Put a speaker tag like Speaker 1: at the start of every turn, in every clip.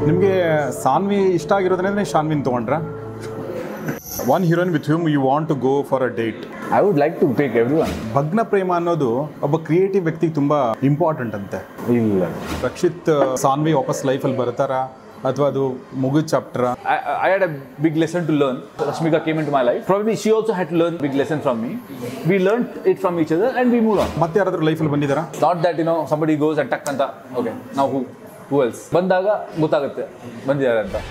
Speaker 1: ನಿಮಗೆ ಸಾನ್ವಿ ಇಷ್ಟ ಆಗಿರೋದ್ರಿಂದ ಶಾನ್ವಿನ್ ತೊಗೊಂಡ್ರ one heroine with whom you want to go for a date
Speaker 2: I would like to take everyone.
Speaker 1: ಭಗ್ನ ಪ್ರೇಮ ಅನ್ನೋದು ಒಬ್ಬ ಕ್ರಿಯೇಟಿವ್ ವ್ಯಕ್ತಿಗೆ ತುಂಬ ಇಂಪಾರ್ಟೆಂಟ್ ಅಂತೆ
Speaker 2: ಇಲ್ಲ
Speaker 1: ರಕ್ಷಿತ್ ಸಾನ್ವಿ ವಾಪಸ್ ಲೈಫಲ್ಲಿ ಬರ್ತಾರಾ ಅಥವಾ ಅದು ಮುಗಿದ ಚಾಪ್ಟರ
Speaker 2: I, I had a big lesson to learn. Rashmika came into my life. Probably she also had to learn big lesson from me. We learned it from each other and we moved on.
Speaker 1: ಮತ್ತೆ ಯಾರಾದ್ರೂ ಲೈಫಲ್ಲಿ ಬಂದಿದ್ದಾರಾ
Speaker 2: Not that you know somebody goes and tuck ಅಂತ okay now who who else ಬಂದಾಗ ಗೊತ್ತಾಗುತ್ತೆ ಬಂದಿದ್ದಾರೆ ಅಂತ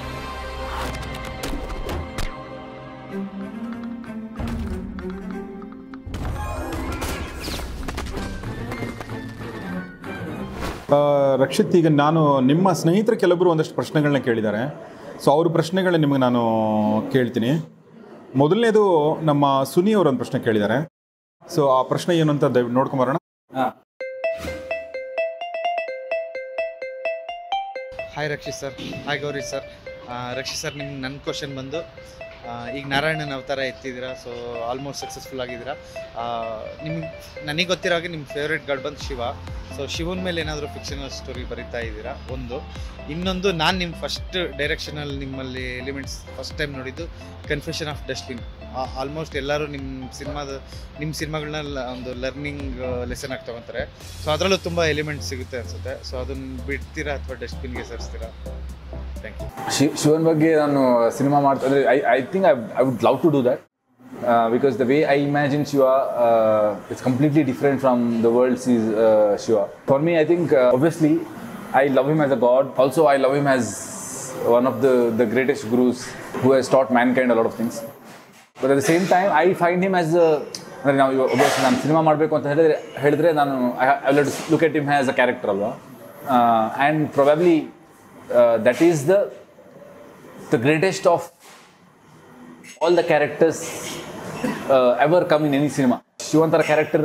Speaker 1: ಆ, ರಕ್ಷಿತ್ ಈಗ ನಾನು ನಿಮ್ಮ ಸ್ನೇಹಿತರು ಕೆಲವೊಬ್ಬರು ಒಂದಷ್ಟು ಪ್ರಶ್ನೆಗಳನ್ನ ಕೇಳಿದ್ದಾರೆ ಸೊ ಅವ್ರ ಪ್ರಶ್ನೆಗಳನ್ನ ನಿಮಗೆ ನಾನು ಕೇಳ್ತೀನಿ ಮೊದಲನೇದು ನಮ್ಮ ಸುನಿ ಅವರು ಒಂದು ಪ್ರಶ್ನೆ ಕೇಳಿದ್ದಾರೆ ಸೊ ಆ ಪ್ರಶ್ನೆ ಏನು ಅಂತ ದಯವಿಟ್ಟು ನೋಡ್ಕೊಂಬರೋಣ
Speaker 3: hi Rakshit sir hi Gowri sir Rakshit sir ನಿಮ್ಮ ನನ್ನ ಕ್ವಶನ್ ಬಂದು ಆ, ಈಗ ನಾರಾಯಣನ ಅವತಾರ ಎತ್ತಿದ್ದೀರಾ ಸೊ ಆಲ್ಮೋಸ್ಟ್ ಸಕ್ಸಸ್ಫುಲ್ ಆಗಿದ್ದೀರಾ ನಿಮ್ಗೆ ನನಗೆ ಗೊತ್ತಿರೋ ಹಾಗೆ ನಿಮ್ಮ ಫೇವ್ರೆಟ್ ಗಾಡ್ ಬಂದು ಶಿವ ಸೊ ಶಿವನ ಮೇಲೆ ಏನಾದರೂ ಫಿಕ್ಷನಲ್ ಸ್ಟೋರಿ ಬರೀತಾ ಇದ್ದೀರಾ ಒಂದು ಇನ್ನೊಂದು ನಾನು ನಿಮ್ಮ ಫಸ್ಟ್ ಡೈರೆಕ್ಷನಲ್ಲಿ ನಿಮ್ಮಲ್ಲಿ ಎಲಿಮೆಂಟ್ಸ್ ಫಸ್ಟ್ ಟೈಮ್ ನೋಡಿದ್ದು ಕನ್ಫೆಷನ್ ಆಫ್ ಡಸ್ಟ್ಬಿನ್ ಆಲ್ಮೋಸ್ಟ್ ಎಲ್ಲರೂ ನಿಮ್ಮ ಸಿನಿಮಾದ ನಿಮ್ಮ ಸಿನಿಮಾಗಳನ್ನ ಒಂದು ಲರ್ನಿಂಗ್ ಲೆಸನ್ ಆಗಿ ತಗೊತಾರೆ ಸೊ ಅದರಲ್ಲೂ ತುಂಬ ಎಲಿಮೆಂಟ್ಸ್ ಸಿಗುತ್ತೆ ಅನಿಸುತ್ತೆ ಸೊ ಅದನ್ನು ಬಿಡ್ತೀರಾ ಅಥವಾ ಡಸ್ಟ್ಬಿನ್ಗೆ ಸೇರಿಸ್ತೀರಾ ಥ್ಯಾಂಕ್ ಯು
Speaker 2: ಶಿ ಶಿವನ್ ಬಗ್ಗೆ ನಾನು ಸಿನಿಮಾ ಮಾಡ್ತಾ ಅಂದರೆ I I think I I would love to do that because the way I imagine Shiva it's completely different from the world sees Shiva for me I think obviously I love him as a god also I love him as one of the the greatest gurus who has taught mankind a lot of things but at the same time I find him as ಅಂದರೆ ನಾವು ಇವಾಗ ಒಬ್ಬ ನಾನು cinema ಮಾಡಬೇಕು ಅಂತ ಹೇಳಿದ್ರೆ ಹೇಳಿದ್ರೆ ನಾನು I let look at him as a character ಅಲ್ವಾ and probably that is the the greatest of all the characters ever come in any cinema ಶಿವಂತರ ಕ್ಯಾರೆಕ್ಟರ್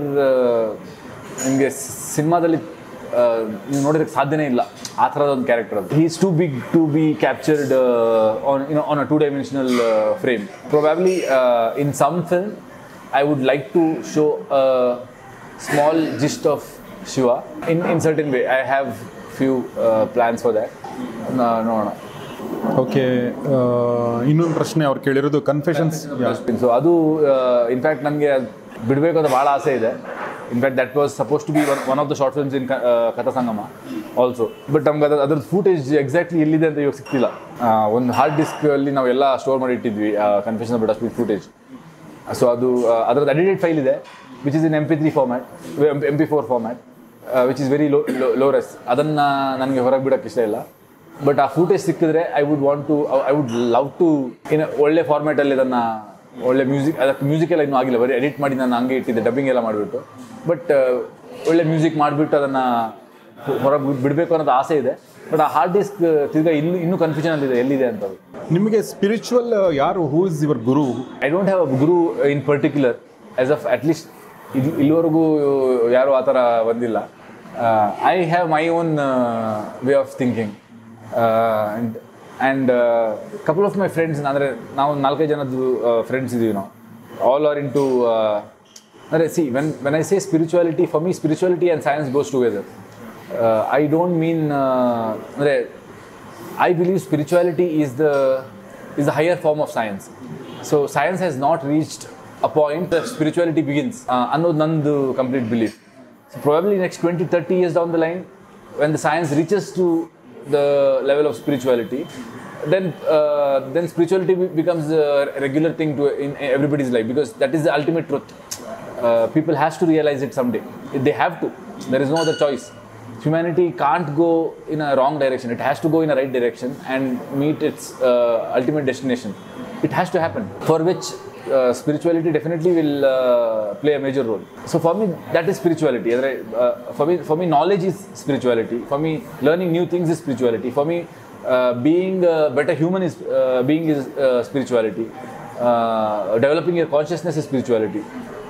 Speaker 2: ನಿಮಗೆ ಸಿನಿಮಾದಲ್ಲಿ ನೀವು ನೋಡೋದಕ್ಕೆ ಸಾಧ್ಯನೇ ಇಲ್ಲ ಆ ಥರದ ಒಂದು ಕ್ಯಾರೆಕ್ಟರ್ ಅದು he is too big to be captured on you know on a two dimensional frame probably in some film I would like to show small gist of Shiva in in certain way I have few plans for that ನೋಡೋಣ
Speaker 1: okay ಇನ್ನೊಂದು ಪ್ರಶ್ನೆ ಅವ್ರು ಕೇಳಿರೋದು confessions
Speaker 2: so ಅದು in fact ನನಗೆ ಬಿಡಬೇಕು ಅಂತ ಭಾಳ ಆಸೆ ಇದೆ in fact that was suppose to be one one of the short films ಇನ್ ಕಥಾ ಸಂಗಮ ಆಲ್ಸೋ ಬಟ್ ನಮ್ಗೆ ಅದ್ರ ಅದ್ರದ್ದು ಫೂಟೇಜ್ ಎಕ್ಸಾಕ್ಟ್ಲಿ ಎಲ್ಲಿದೆ ಅಂತ ಇವಾಗ ಸಿಗ್ತಿಲ್ಲ ಒಂದು ಹಾರ್ಡ್ ಡಿಸ್ಕ್ ಅಲ್ಲಿ ನಾವೆಲ್ಲ ಸ್ಟೋರ್ ಮಾಡಿ ಇಟ್ಟಿದ್ವಿ ಕನ್ಫೆಷನ್ ಬಟ್ ಅಷ್ಟು ಫೂಟೇಜ್ ಸೊ ಅದು ಅದರದ್ದು ಎಡಿಟೆಡ್ ಫೈಲ್ ಇದೆ which is in M P three format M P four format which is very low low res ಅದನ್ನು ನನಗೆ ಹೊರಗೆ ಬಿಡೋಕ್ಕೆ ಇಷ್ಟ ಇಲ್ಲ ಬಟ್ ಆ ಫೂಟೇಜ್ ಸಿಕ್ಕಿದ್ರೆ I would want to I would love to in ಒಳ್ಳೆ ಫಾರ್ಮ್ಯಾಟಲ್ಲಿ ಅದನ್ನು ಒಳ್ಳೆ ಮ್ಯೂಸಿಕ್ ಅದಕ್ಕೆ ಮ್ಯೂಸಿಕ್ ಎಲ್ಲ ಇನ್ನೂ ಆಗಿಲ್ಲ ಬರೀ ಎಡಿಟ್ ಮಾಡಿ ನಾನು ಹಂಗೆ ಇಟ್ಟಿದ್ದೆ ಡಬ್ಬಿಂಗ್ ಎಲ್ಲ ಮಾಡಿಬಿಟ್ಟು ಬಟ್ ಒಳ್ಳೆ ಮ್ಯೂಸಿಕ್ ಮಾಡಿಬಿಟ್ಟು ಅದನ್ನು ಹೊರಗೆ ಬಿಡಬೇಕು ಅನ್ನೋದು ಆಸೆ ಇದೆ ಬಟ್ ಆ ಹಾರ್ಡ್ ಡಿಸ್ಕ್ ತಿರ್ಗಾ ಇನ್ನೂ ಇನ್ನೂ ಕನ್ಫ್ಯೂಷನ್ ಇದೆ ಎಲ್ಲಿದೆ ಅಂತ ಅದು
Speaker 1: ನಿಮಗೆ ಸ್ಪಿರಿಚುವಲ್ ಯಾರು who is your guru
Speaker 2: I don't have a guru in particular as of at least ಇದು ಇಲ್ಲಿವರೆಗೂ ಯಾರೂ ಆ ಥರ ಬಂದಿಲ್ಲ I have my own way of thinking and and couple of my friends ಅಂದರೆ ನಾವು ನಾಲ್ಕೈದು ಜನದ್ದು ಫ್ರೆಂಡ್ಸ್ ಇದ್ದೀವಿ ನಾವು ಆಲ್ ಆರ್ ಇನ್ ಟು ಅಂದರೆ see when when I say spirituality for me spirituality and science goes together I don't mean ಅಂದರೆ I believe spirituality is the is the higher form of science. So science has not reached a point that spirituality begins. Uh, ಅನ್ನೋದು ನಂದು complete belief. So probably next 20, 30 years down the line, when the science reaches to the level of spirituality, then uh, then spirituality be- becomes a regular thing to in everybody's life because that is the ultimate truth. Uh, people has to realize it someday. They have to. There is no other choice humanity can't go in a wrong direction it has to go in a right direction and meet its uh, ultimate destination it has to happen for which uh, spirituality definitely will uh, play a major role so for me that is spirituality ಅಂದ್ರೆ, uh, for me for me knowledge is spirituality for me learning new things is spirituality for me uh, being a better human is uh, being is uh, spirituality uh, developing your consciousness is spirituality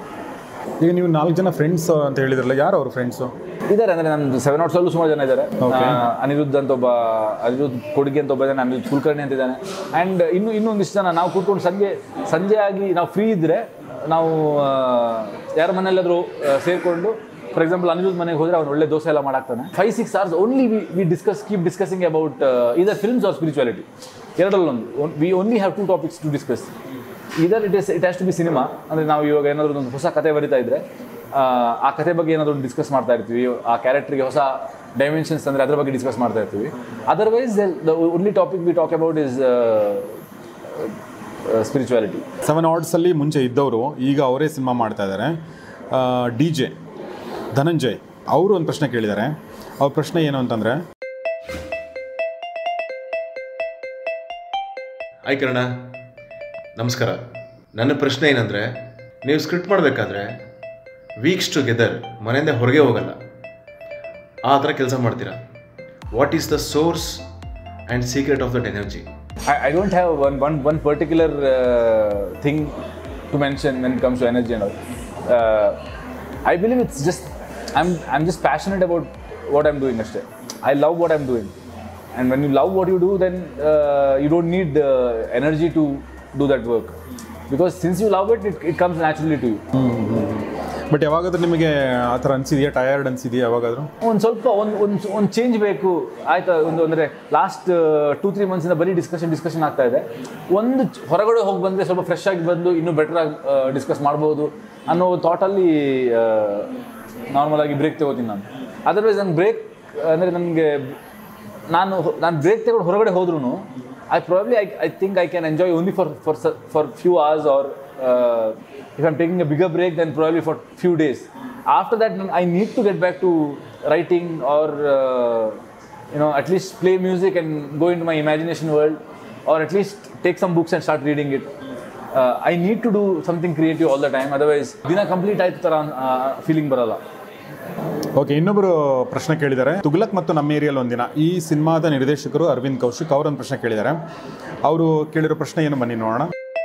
Speaker 1: ಈಗ ನೀವು ನಾಲ್ಕು ಜನ friends ಅಂತ ಹೇಳಿದ್ರಲ್ಲ ಯಾರು ಅವ್ರ friends
Speaker 2: ಇದ್ದಾರೆ ಅಂದ್ರೆ ನನ್ನ ಸೆವೆನ್ ನಾಟ್ಸ್ ಅಲ್ಲೂ ಸುಮಾರು ಜನ ಇದ್ದಾರೆ
Speaker 1: Okay.
Speaker 2: ಅನಿರುದ್ಧ ಅಂತ ಒಬ್ಬ ಅನಿರುದ್ಧ ಕೊಡುಗೆ ಅಂತ ಒಬ್ಬ ಇದ್ದಾನೆ ಅನಿರುದ್ಧ ಕುಲಕರ್ಣಿ ಅಂತ ಇದ್ದಾನೆ ಆ್ಯಂಡ್ ಇನ್ನು ಇನ್ನೊಂದಿಷ್ಟು ಜನ ನಾವು ಕೂತ್ಕೊಂಡು ಸಂಜೆ ಸಂಜೆ ಆಗಿ ನಾವು ಫ್ರೀ ಇದ್ದರೆ ನಾವು ಆ, ಯಾರ ಮನೆಯಲ್ಲಾದರೂ ಸೇರಿಕೊಂಡು ಫಾರ್ ಎಕ್ಸಾಂಪಲ್ ಅನಿರುದ್ಧ ಮನೆಗೆ ಹೋದ್ರೆ ಅವ್ನು ಒಳ್ಳೆ ದೋಸೆ ಎಲ್ಲ ಮಾಡಾಕ್ತಾನೆ five six hours only we we discuss keep discussing about either films or spirituality ಎರಡರಲ್ಲೊಂದು we only have two topics to discuss either it is it has to be cinema ಅಂದರೆ ನಾವು ಇವಾಗ ಏನಾದರೂ ಒಂದು ಹೊಸ ಕತೆ ಬರಿತಾ ಇದ್ರೆ ಆ, ಆ ಕತೆ ಬಗ್ಗೆ ಏನಾದರೂ ಒಂದು ಡಿಸ್ಕಸ್ ಮಾಡ್ತಾ ಇರ್ತೀವಿ ಆ ಕ್ಯಾರೆಕ್ಟರ್ಗೆ ಹೊಸ ಡೈಮೆನ್ಷನ್ಸ್ ಅಂದರೆ ಅದ್ರ ಬಗ್ಗೆ ಡಿಸ್ಕಸ್ ಮಾಡ್ತಾ ಇರ್ತೀವಿ otherwise the only topic we talk about is spirituality
Speaker 1: seven ಆರ್ಡ್ಸಲ್ಲಿ ಮುಂಚೆ ಇದ್ದವರು ಈಗ ಅವರೇ ಸಿನಿಮಾ ಮಾಡ್ತಾ ಇದ್ದಾರೆ ಡಿ ಜೆ ಧನಂಜಯ್ ಅವರು ಒಂದು ಪ್ರಶ್ನೆ ಕೇಳಿದ್ದಾರೆ ಅವ್ರ ಪ್ರಶ್ನೆ ಏನು ಅಂತಂದರೆ
Speaker 4: ಹಾಯ್ ಕಿರಣ ನಮಸ್ಕಾರ ನನ್ನ ಪ್ರಶ್ನೆ ಏನಂದರೆ ನೀವು ಸ್ಕ್ರಿಪ್ಟ್ ಮಾಡಬೇಕಾದ್ರೆ ವೀಕ್ಸ್ ಟುಗೆದರ್ ಮನೆಯಿಂದ ಹೊರಗೆ ಹೋಗಲ್ಲ ಆ ಥರ ಕೆಲಸ ಮಾಡ್ತೀರಾ what is the source and secret of that energy
Speaker 2: I, I don't have one, one, one particular uh, thing to mention when it comes to energy and all. Uh, I believe it's just, I'm, I'm just passionate about what I'm doing. Ashte. I love what I'm doing. And when you love what you do, then uh, you don't need uh, energy to do that work. Because since you love it, it, it comes naturally to you.
Speaker 1: But ಯಾವಾಗಾದ್ರೂ ನಿಮಗೆ ಆ ಥರ ಅನಿಸಿದೆಯಾ tired ಅನಿಸಿದೆಯಾ ಯಾವಾಗಾದರೂ
Speaker 2: ಒಂದು ಸ್ವಲ್ಪ ಒಂದು ಒಂದು ಒಂದು ಚೇಂಜ್ ಬೇಕು ಆಯ್ತಾ ಒಂದು ಅಂದರೆ ಲಾಸ್ಟ್ ಟೂ ತ್ರೀ ಮಂತ್ಸಿಂದ ಬರೀ ಡಿಸ್ಕಷನ್ ಡಿಸ್ಕಷನ್ ಆಗ್ತಾ ಇದೆ ಒಂದು ಚ- ಹೊರಗಡೆ ಹೋಗಿ ಬಂದರೆ ಸ್ವಲ್ಪ ಫ್ರೆಶ್ ಆಗಿ ಬಂದು ಇನ್ನೂ ಬೆಟರ್ ಆಗಿ ಡಿಸ್ಕಸ್ ಮಾಡ್ಬೋದು ಅನ್ನೋ ಥಾಟಲ್ಲಿ ನಾರ್ಮಲ್ ಆಗಿ ಬ್ರೇಕ್ ತಗೋತೀನಿ ನಾನು ಅದರ್ವೈಸ್ ನಾನು ಬ್ರೇಕ್ ಅಂದರೆ ನನಗೆ ನಾನು ಹೊ- ನಾನು ಬ್ರೇಕ್ ತಗೊಂಡು ಹೊರಗಡೆ ಹೋದ್ರೂ I probably I I think I can enjoy only for for for few hours or if I'm taking a bigger break, then probably for few days. After that, then I need to get back to writing or uh, you know at least play music and go into my imagination world, or at least take some books and start reading it. Uh, I need to do something creative all the time. Otherwise, ದಿನ complete ಆಯ್ತು ಥರ feeling ಬರಲ್ಲ
Speaker 1: okay ಇನ್ನೊಬ್ಬರು ಪ್ರಶ್ನೆ ಕೇಳಿದ್ದಾರೆ ತುಗ್ಲಕ್ ಮತ್ತು ನಮ್ಮ ಏರಿಯಲ್ಲಿ ಒಂದಿನ ಈ ಸಿನಿಮಾದ ನಿರ್ದೇಶಕರು ಅರವಿಂದ್ ಕೌಶಿಕ್ ಅವರೊಂದು ಪ್ರಶ್ನೆ ಕೇಳಿದ್ದಾರೆ ಅವರು ಕೇಳಿರೋ ಪ್ರಶ್ನೆ ಏನು ಬನ್ನಿ ನೋಡೋಣ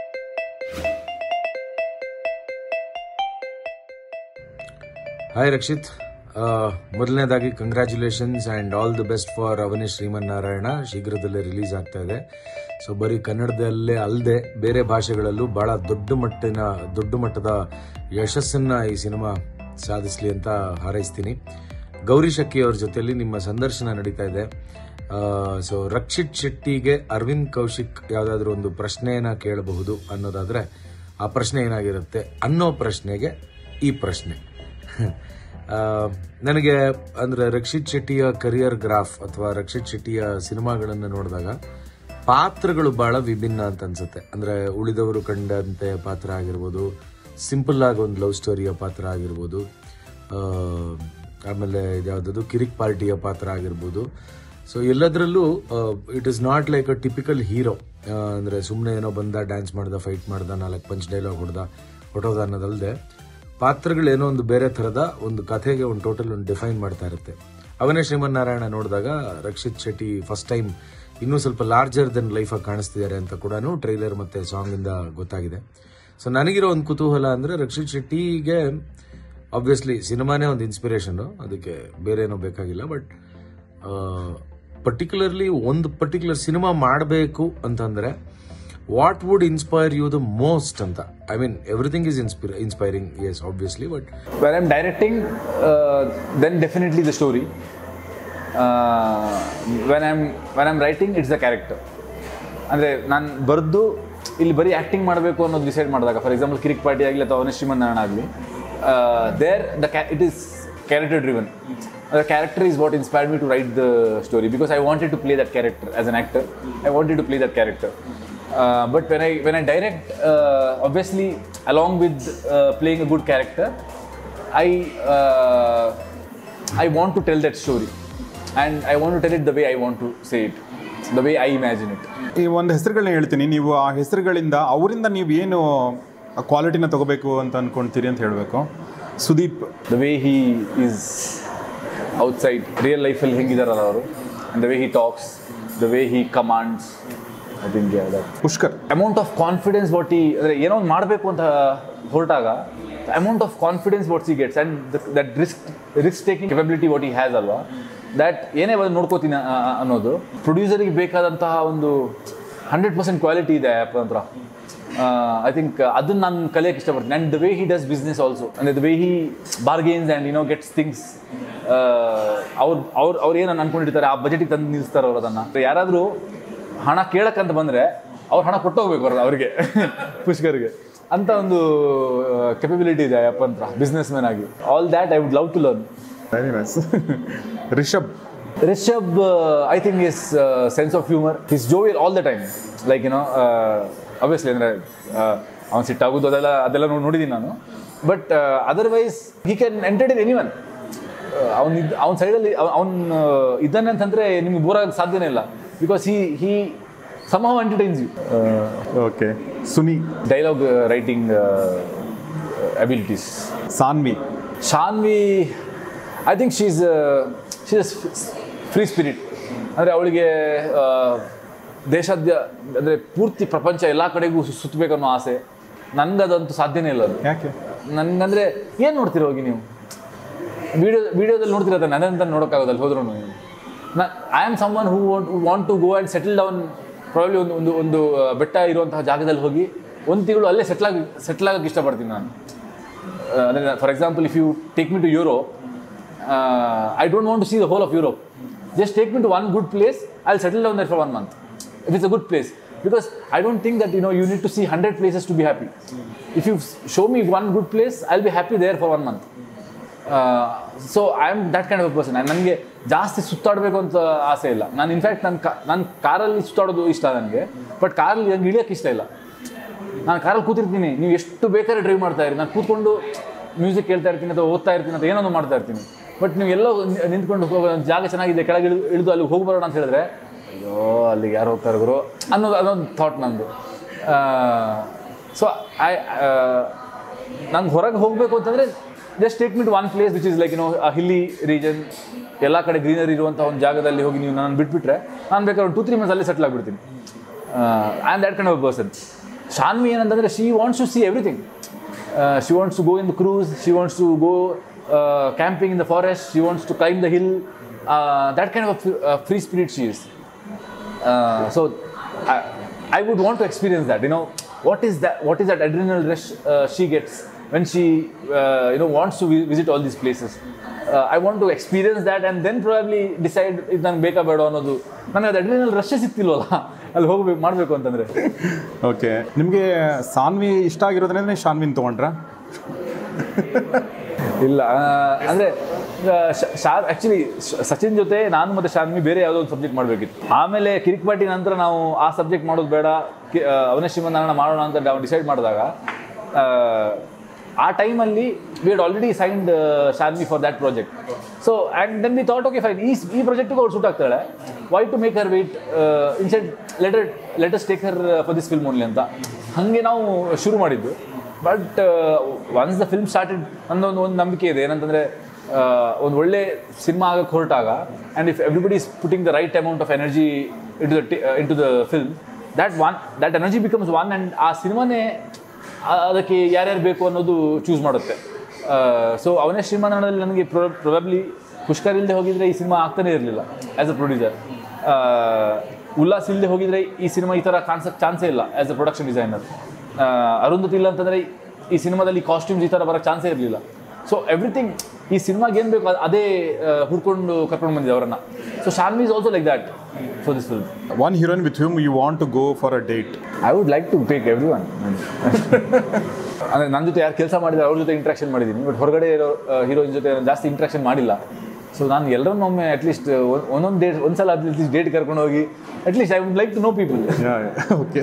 Speaker 5: ಹಾಯ್ ರಕ್ಷಿತ್ ಮೊದಲನೇದಾಗಿ congratulations and all the best for Avane Srimannarayana ಶೀಘ್ರದಲ್ಲೇ ರಿಲೀಸ್ ಆಗ್ತಾ ಇದೆ ಸೊ ಬರೀ ಕನ್ನಡದಲ್ಲೇ ಅಲ್ಲದೆ ಬೇರೆ ಭಾಷೆಗಳಲ್ಲೂ ಭಾಳ ದೊಡ್ಡ ಮಟ್ಟಿನ ದೊಡ್ಡ ಮಟ್ಟದ ಯಶಸ್ಸನ್ನು ಈ ಸಿನಿಮಾ ಸಾಧಿಸಲಿ ಅಂತ ಹಾರೈಸ್ತೀನಿ ಗೌರಿ ಶಕ್ಕಿ ಅವ್ರ ಜೊತೆಯಲ್ಲಿ ನಿಮ್ಮ ಸಂದರ್ಶನ ನಡೀತಾ ಇದೆ ಸೊ ರಕ್ಷಿತ್ ಶೆಟ್ಟಿಗೆ ಅರವಿಂದ್ ಕೌಶಿಕ್ ಯಾವುದಾದ್ರೂ ಒಂದು ಪ್ರಶ್ನೆಯನ್ನ ಕೇಳಬಹುದು ಅನ್ನೋದಾದ್ರೆ ಆ ಪ್ರಶ್ನೆ ಏನಾಗಿರುತ್ತೆ ಅನ್ನೋ ಪ್ರಶ್ನೆಗೆ ಈ ಪ್ರಶ್ನೆ ಆ, ನನಗೆ ಅಂದ್ರೆ ರಕ್ಷಿತ್ ಶೆಟ್ಟಿಯ ಕರಿಯರ್ ಗ್ರಾಫ್ ಅಥವಾ ರಕ್ಷಿತ್ ಶೆಟ್ಟಿಯ ಸಿನಿಮಾಗಳನ್ನು ನೋಡಿದಾಗ ಪಾತ್ರಗಳು ಬಹಳ ವಿಭಿನ್ನ ಅಂತ ಅನ್ಸುತ್ತೆ ಅಂದ್ರೆ ಉಳಿದವರು ಕಂಡಂತೆ ಪಾತ್ರ ಆಗಿರ್ಬೋದು ಸಿಂಪಲ್ ಆಗಿ ಒಂದು ಲವ್ ಸ್ಟೋರಿಯ ಪಾತ್ರ ಆಗಿರ್ಬೋದು ಆ, ಆಮೇಲೆ ಇದ್ಯಾವುದದು ಕಿರಿಕ್ ಪಾರ್ಟಿಯ ಪಾತ್ರ ಆಗಿರ್ಬೋದು ಸೊ ಎಲ್ಲದರಲ್ಲೂ it is not like a typical hero ಅಂದರೆ ಸುಮ್ಮನೆ ಏನೋ ಬಂದ ಡ್ಯಾನ್ಸ್ ಮಾಡ್ದ ಫೈಟ್ ಮಾಡ್ದ ನಾಲ್ಕು ಪಂಚ್ ಡೈಲಾಗ್ ಹೊಡೆದ ಹೊಟ್ಟೋದ ಅನ್ನೋದಲ್ಲದೆ ಪಾತ್ರಗಳು ಏನೋ ಒಂದು ಬೇರೆ ಥರದ ಒಂದು ಕಥೆಗೆ ಒಂದು ಟೋಟಲ್ ಒಂದು ಡಿಫೈನ್ ಮಾಡ್ತಾ ಇರುತ್ತೆ ಅವನೇ ಶ್ರೀಮನ್ನಾರಾಯಣ ನೋಡಿದಾಗ ರಕ್ಷಿತ್ ಶೆಟ್ಟಿ ಫಸ್ಟ್ ಟೈಮ್ ಇನ್ನೂ ಸ್ವಲ್ಪ ಲಾರ್ಜರ್ ದೆನ್ ಲೈಫಾಗಿ ಕಾಣಿಸ್ತಿದ್ದಾರೆ ಅಂತ ಕೂಡ ಟ್ರೈಲರ್ ಮತ್ತು ಸಾಂಗಿಂದ ಗೊತ್ತಾಗಿದೆ ಸೊ ನನಗಿರೋ ಒಂದು ಕುತೂಹಲ ಅಂದರೆ ರಕ್ಷಿತ್ ಶೆಟ್ಟಿಗೆ ಆಬ್ವಿಯಸ್ಲಿ ಸಿನಿಮಾನೇ ಒಂದು ಇನ್ಸ್ಪಿರೇಷನ್ ಅದಕ್ಕೆ ಬೇರೆ ಏನೋ ಬೇಕಾಗಿಲ್ಲ ಬಟ್ ಪರ್ಟಿಕ್ಯುಲರ್ಲಿ ಒಂದು ಪರ್ಟಿಕ್ಯುಲರ್ ಸಿನಿಮಾ ಮಾಡಬೇಕು ಅಂತಂದ್ರೆ what would inspire you the most ಅಂತ I mean everything is inspiring as obviously but
Speaker 2: when I'm directing, uh, then definitely the story. Uh, when I'm when I'm writing, it's the character. ಅಂದರೆ ನಾನು ಬರೆದು ಇಲ್ಲಿ ಬರೀ acting ಮಾಡಬೇಕು ಅನ್ನೋದು decide ಮಾಡಿದಾಗ for example Kirik party ಆಗಲಿ ಅಥವಾ ಅವನ ಶ್ರೀಮನ್ನಾರಾಯಣ ಆಗಲಿ ದೇರ್ ದ ಕ್ಯಾ it is character driven the character is what inspired me to write the story because I wanted to play that character as an actor I wanted to play that character Uh, but when I when I direct, uh, obviously along with uh, playing a good character, I uh, I want to tell that story, and I want to tell it the way I want to say it, the way I imagine it.
Speaker 1: ಈ ಒಂದು ಹೆಸರುಗಳನ್ನ ಹೇಳ್ತೀನಿ ನೀವು ಆ ಹೆಸರುಗಳಿಂದ ಅವರಿಂದ ನೀವು ಏನು ಕ್ವಾಲಿಟಿನ ತಗೋಬೇಕು ಅಂತ ಅನ್ಕೊಂತೀರಿ ಅಂತ ಹೇಳಬೇಕು Sudeep
Speaker 2: The way he is outside real life ಅಲ್ಲಿ ಹೆಂಗಿದಾರಲ್ಲ ಅವರು and the way he talks, the way he commands. I think yeah, that
Speaker 1: Pushkar
Speaker 2: amount of confidence what ಈ ಅಂದರೆ ಏನೋ ಒಂದು ಮಾಡಬೇಕು ಅಂತ ಹೊರಟಾಗ amount of confidence what she gets and that risk risk taking capability what ಈ ಹ್ಯಾಸ್ ಅಲ್ವಾ that ಏನೇ ಬಂದು ನೋಡ್ಕೋತೀನಿ ಆ- ಆ- ಅನ್ನೋದು ಪ್ರೊಡ್ಯೂಸರಿಗೆ ಬೇಕಾದಂತಹ ಒಂದು ಹಂಡ್ರೆಡ್ ಪರ್ಸೆಂಟ್ ಕ್ವಾಲಿಟಿ ಇದೆ ಆ್ಯಪ್ ಹತ್ರ ಐ ಥಿಂಕ್ ಅದನ್ನ ನಾನು ಕಲಿಯೋಕೆ ಇಷ್ಟಪಡ್ತೀನಿ and the way he does business also ಅಂದರೆ the way he bargains and no gets things ಅವ್ರು ಅವ್ರು ಅವ್ರು ಏನು ಅನ್ಕೊಂಡಿರ್ತಾರೆ ಆ ಬಜೆಟಿಗೆ ತಂದು ನಿಲ್ಲಿಸ್ತಾರೆ ಅವ್ರು ಅದನ್ನು ಯಾರಾದರೂ ಹಣ ಕೇಳಕ್ಕಂತ ಬಂದರೆ ಅವ್ರು ಹಣ ಕೊಟ್ಟು ಹೋಗ್ಬೇಕು ಅವ್ರು ಅವ್ರಿಗೆ ಪುಷ್ಕರ್ಗೆ ಅಂತ ಒಂದು ಕೆಪಬಿಲಿಟಿ ಇದೆ ಅಪ್ಪ ಹತ್ರ ಬಿಸ್ನೆಸ್ ಮ್ಯಾನ್ ಆಗಿ all that I would love to learn
Speaker 1: very nice Rishab
Speaker 2: Rishab I think is sense of humour is jovial all the time like ಏನೋ ಅಬ್ವಿಯಸ್ಲಿ ಅಂದರೆ ಅವ್ನು ಸಿಟ್ಟಾಗೋದು ಅದೆಲ್ಲ ಅದೆಲ್ಲ ನೋಡಿ ನೋಡಿದ್ದೀನಿ ನಾನು but otherwise he can entertain anyone ಅವ್ನು ಇದ್ ಅವ್ನ ಸೈಡಲ್ಲಿ ಅವ್ನು ಇದ್ದಾನೆ ಅಂತಂದರೆ ನಿಮ್ಗೆ ಬೋರ್ ಆಗಕ್ಕೆ ಸಾಧ್ಯನೇ ಇಲ್ಲ because he he somehow entertains you
Speaker 1: okay Suni
Speaker 2: dialogue writing abilities
Speaker 1: Saanvi
Speaker 2: Saanvi I think she's she's free spirit ಅಂದರೆ ಅವಳಿಗೆ ದೇಶಾದ್ಯ ಅಂದರೆ ಪೂರ್ತಿ ಪ್ರಪಂಚ ಎಲ್ಲ ಕಡೆಗೂ ಸು- ಸುತ್ತಬೇಕನ್ನೋ ಆಸೆ ನನಗದಂತೂ ಸಾಧ್ಯನೇ ಇಲ್ಲ ಅದು
Speaker 1: ಯಾಕೆ
Speaker 2: ನನಗಂದರೆ ಏನು ನೋಡ್ತೀರ ಹೋಗಿ ನೀವು ವಿಡಿಯೋ ವಿಡಿಯೋದಲ್ಲಿ ನೋಡ್ತಿರ ತಾನೆ ನನ್ನಂತ ನೋಡೋಕ್ಕಾಗೋದಲ್ಲಿ ಹೋದ್ರೂ ನೀವು I am someone who want want to go and settle down probably ಒಂದು ಒಂದು ಒಂದು ಆ, ಬೆಟ್ಟ ಇರುವಂತಹ ಜಾಗದಲ್ಲಿ ಹೋಗಿ ಒಂದು ತಿಂಗಳು ಅಲ್ಲೇ ಸೆಟ್ಲ್ ಆಗಿ ಸೆಟ್ಲ್ ಆಗೋಕ್ಕೆ ಇಷ್ಟಪಡ್ತೀನಿ ನಾನು ಅಂದರೆ for example if you take me to Europe I don't want to see the whole of Europe just take me to one good place I settle down there for one month it is a good place because I don't think that you know you need to see hundred places to be happy if you show me one good place I will be happy there for one month so I am that kind of person ನನಗೆ ಜಾಸ್ತಿ ಸುತ್ತಾಡಬೇಕು ಅಂತ ಆಸೆ ಇಲ್ಲ ನಾನು in fact ನನ್ನ ಕಾ ನನ್ನ ಕಾರಲ್ಲಿ ಸುತ್ತಾಡೋದು ಇಷ್ಟ ನನಗೆ ಬಟ್ ಕಾರಲ್ಲಿ ನಂಗೆ ಇಳಿಯೋಕ್ಕೆ ಇಷ್ಟ ಇಲ್ಲ ನಾನು ಕಾರಲ್ಲಿ ಕೂತಿರ್ತೀನಿ ನೀವು ಎಷ್ಟು ಬೇಕಾದ್ರೆ ಡ್ರೈವ್ ಮಾಡ್ತಾ ಇರಿ ನಾನು ಕೂತ್ಕೊಂಡು ಮ್ಯೂಸಿಕ್ ಕೇಳ್ತಾ ಇರ್ತೀನಿ ಅಥವಾ ಓದ್ತಾ ಇರ್ತೀನಿ ಅಥವಾ ಏನೋ ಮಾಡ್ತಾ ಇರ್ತೀನಿ ಬಟ್ ನೀವು ಎಲ್ಲೋ ನಿ- ನಿಂತ್ಕೊಂಡು ಹೋಗೋ ಒಂದು ಜಾಗ ಚೆನ್ನಾಗಿದೆ ಕೆಳಗೆ ಇಳಿದು ಇಳಿದು ಅಲ್ಲಿ ಹೋಗಿ ಬರೋಣ ಅಂತ ಹೇಳಿದ್ರೆ ಅಯ್ಯೋ ಅಲ್ಲಿಗೆ ಯಾರು ಹೋಗ್ತಾರೆ ಗುರು ಅನ್ನೋದು ಅದೊಂದು ಥಾಟ್ ನಂದು ಸೊ ಐ ನಂಗೆ ಹೊರಗೆ ಹೋಗಬೇಕು ಅಂತಂದರೆ just take me to one place which is like no hilly region ಎಲ್ಲ ಕಡೆ ಗ್ರೀನರಿ ಇರುವಂಥ ಒಂದು ಜಾಗದಲ್ಲಿ ಹೋಗಿ ನೀವು ನಾನು ಬಿಟ್ಬಿಟ್ರೆ ನಾನು ಬೇಕಾದ್ರೆ ಟೂ ತ್ರೀ ಮಂತ್ಸ್ ಅಲ್ಲಿ ಸೆಟ್ಲ್ ಆಗಿಬಿಡ್ತೀನಿ I am that kind of person Saanvi ಏನಂತಂದರೆ she wants to see everything she wants to go in the cruise she wants to go camping in the forest she wants to climb the hill that kind of free spirit she is uh, so I, I would want to experience that. You know, what is that? What is that adrenal rush uh, she gets when she, uh, you know, wants to vi- visit all these places? Uh, I want to experience that and then probably decide ಇದು ನಂಗೆ ಬೇಕಾ ಬೇಡ ಅನ್ನೋದು ನನಗೆ ಅದು adrenal rush ಸಿಗ್ತಿಲ್ವಲ್ಲ ಅಲ್ಲಿ ಹೋಗ್ಬೇಕು ಮಾಡಬೇಕು ಅಂತಂದರೆ
Speaker 1: ಓಕೆ ನಿಮಗೆ ಸಾನ್ವಿ ಇಷ್ಟ ಆಗಿರೋದ್ರಿಂದ ನೀವು ಶಾನ್ವಿನ್ ತೊಗೊಂಡ್ರಾ
Speaker 2: ಇಲ್ಲ ಆ, ಅಂದ್ರೆ ಶಾ ಆ್ಯಕ್ಚುಲಿ ಸಚಿನ್ ಜೊತೆ ನಾನು ಮತ್ತು ಶಾನ್ವಿ ಬೇರೆ ಯಾವುದೋ ಒಂದು ಸಬ್ಜೆಕ್ಟ್ ಮಾಡಬೇಕಿತ್ತು ಆಮೇಲೆ ಕಿರಿಕ್ಪಾಟಿ ನಂತರ ನಾವು ಆ ಸಬ್ಜೆಕ್ಟ್ ಮಾಡೋದು ಬೇಡ ಕಿ ಅವನೇ ಶ್ರೀಮಂತನಾರಾಯಣ ಮಾಡೋಣ ಅಂತ ನಾವು ಡಿಸೈಡ್ ಮಾಡಿದಾಗ ಆ, ಆ ಟೈಮಲ್ಲಿ we had already signed Saanvi for that project so and then we thought okay fine ಈ ಈ ಪ್ರಾಜೆಕ್ಟಿಗೆ ಅವ್ರು ಸೂಟ್ ಆಗ್ತಾಳೆ why to make her wait instead later let's take her for this film only ಅಂತ ಹಾಗೆ ನಾವು ಶುರು ಮಾಡಿದ್ದು but once the film started ಅನ್ನೊಂದು ಒಂದು ನಂಬಿಕೆ ಇದೆ ಏನಂತಂದರೆ ಒಂದು ಒಳ್ಳೆ ಸಿನಿಮಾ ಆಗಕ್ಕೆ ಹೊರಟಾಗ and if everybody is putting the right amount of energy into the into the film that one that energy becomes one and ಆ ಸಿನಿಮಾನೇ ಅದಕ್ಕೆ ಯಾರ್ಯಾರು ಬೇಕು ಅನ್ನೋದು ಚೂಸ್ ಮಾಡುತ್ತೆ ಸೊ ಅವನೇ ಶ್ರೀಮಾನದಲ್ಲಿ ನನಗೆ ಪ್ರೊಬಬ್ಲಿ ಪುಷ್ಕರ್ ಇಲ್ಲದೆ ಹೋಗಿದ್ರೆ ಈ ಸಿನಿಮಾ ಆಗ್ತಾನೆ ಇರಲಿಲ್ಲ ಆ್ಯಸ್ ಅ ಪ್ರೊಡ್ಯೂಸರ್ ಉಲ್ಲಾಸ್ ಇಲ್ಲದೆ ಹೋಗಿದ್ರೆ ಈ ಸಿನಿಮಾ ಈ ಥರ ಕಾಣಿಸೋಕ್ಕೆ ಚಾನ್ಸೇ ಇಲ್ಲ as a production designer Arundhati ಇಲ್ಲ ಅಂತಂದರೆ ಈ ಸಿನಿಮಾದಲ್ಲಿ ಕಾಸ್ಟ್ಯೂಮ್ಸ್ ಈ ಥರ ಬರೋಕ್ಕೆ ಚಾನ್ಸೇ ಇರಲಿಲ್ಲ ಸೊ ಎವ್ರಿಥಿಂಗ್ ಈ ಸಿನಿಮಾಗೆ ಏನು ಬೇಕು ಅದ್- ಅದೇ ಆ, ಹುಡ್ಕೊಂಡು ಕರ್ಕೊಂಡು ಬಂದಿದೆ ಅವರನ್ನು so Saanvi is also like that for this film
Speaker 1: one heroine with whom you want to go for a date
Speaker 2: I would like to take everyone ಅಂದರೆ ನನ್ನ ಜೊತೆ ಯಾರು ಕೆಲಸ ಮಾಡಿದ್ದಾರೆ ಅವ್ರ ಜೊತೆ ಇಂಟ್ರಾಕ್ಷನ್ ಮಾಡಿದ್ದೀನಿ ಬಟ್ ಹೊರಗಡೆ ಇರೋ ಹೀರೋಯಿನ್ ಜೊತೆ ನಾನು ಜಾಸ್ತಿ ಇಂಟ್ರಾಕ್ಷನ್ ಮಾಡಿಲ್ಲ ಸೊ ನಾನು ಎಲ್ಲರನ್ನೊಮ್ಮೆ ಅಟ್ಲೀಸ್ಟ್ ಒಂದೊಂದು ಡೇಟ್ ಒಂದ್ಸಲ ಅಟ್ಲೀಸ್ಟ್ ಡೇಟ್ ಕರ್ಕೊಂಡು ಹೋಗಿ at least I would like to know people
Speaker 1: okay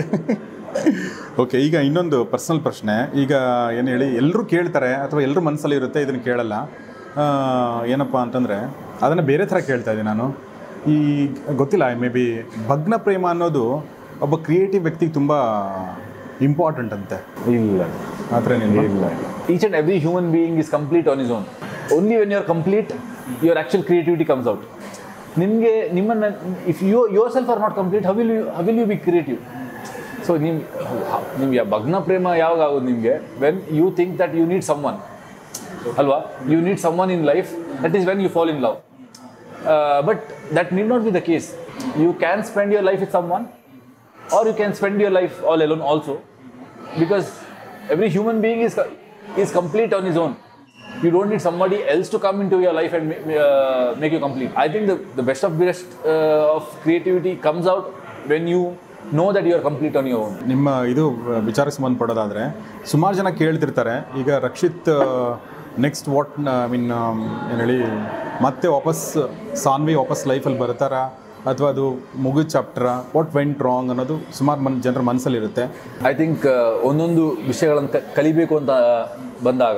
Speaker 1: okay ಈಗ ಇನ್ನೊಂದು ಪರ್ಸನಲ್ ಪ್ರಶ್ನೆ ಈಗ ಏನು ಹೇಳಿ ಎಲ್ಲರೂ ಕೇಳ್ತಾರೆ ಅಥವಾ ಎಲ್ಲರೂ ಮನಸ್ಸಲ್ಲಿ ಇರುತ್ತೆ ಇದನ್ನು ಕೇಳಲ್ಲ ಆ, ಏನಪ್ಪ ಅಂತಂದರೆ ಅದನ್ನು ಬೇರೆ ಥರ ಕೇಳ್ತಾ ಇದ್ದೀನಿ ನಾನು ಈ ಗೊತ್ತಿಲ್ಲ ಮೇ ಬಿ ಭಗ್ನ ಪ್ರೇಮ ಅನ್ನೋದು ಒಬ್ಬ ಕ್ರಿಯೇಟಿವ್ ವ್ಯಕ್ತಿಗೆ ತುಂಬ ಇಂಪಾರ್ಟೆಂಟ್ ಅಂತೆ
Speaker 2: ಇಲ್ಲ
Speaker 1: ಆ ಥರ ಏನಿಲ್ಲ
Speaker 2: ಇಲ್ಲ each and every human being is complete on his own only when you are complete your actual creativity comes out ನಿಮಗೆ ನಿಮ್ಮನ್ನು if you yourself are not complete how will you how will you be creative so ನೀವು ನಿಮ್ಗೆ ಭಗ್ನ ಪ್ರೇಮ ಯಾವಾಗ ಆಗೋದು ನಿಮಗೆ when you think that you need someone ಅಲ್ವಾ you need someone in life that is when you fall in love but that need not be the case you can spend your life with someone or you can spend your life all alone also because every human being is is complete on his own. You don't need somebody else to come into your life and ma- ma- uh, make you complete. I think the, the best of best uh, of creativity comes out when you know that you are complete on your own.
Speaker 1: ನಿಮ್ಮ ಇದು ವಿಚಾರಕ್ಕೆ ಸಂಬಂಧಪಡೋದಾದರೆ ಸುಮಾರು ಜನ ಕೇಳ್ತಿರ್ತಾರೆ ಈಗ Rakshit next what I mean ಏನು ಹೇಳಿ ಮತ್ತೆ ವಾಪಸ್ ಸಾನ್ವಿ ವಾಪಸ್ ಲೈಫಲ್ಲಿ ಬರ್ತಾರಾ ಅಥವಾ ಅದು ಮುಗಿದ ಚಾಪ್ಟರ ವಾಟ್ ವೆಂಟ್ ರಾಂಗ್ ಅನ್ನೋದು ಸುಮಾರು ಮನ್ ಜನರ ಮನಸ್ಸಲ್ಲಿರುತ್ತೆ
Speaker 2: ಐ ಥಿಂಕ್ ಒಂದೊಂದು ವಿಷಯಗಳನ್ನು ಕ- ಕಲಿಬೇಕು ಅಂತ ಬಂದಾಗ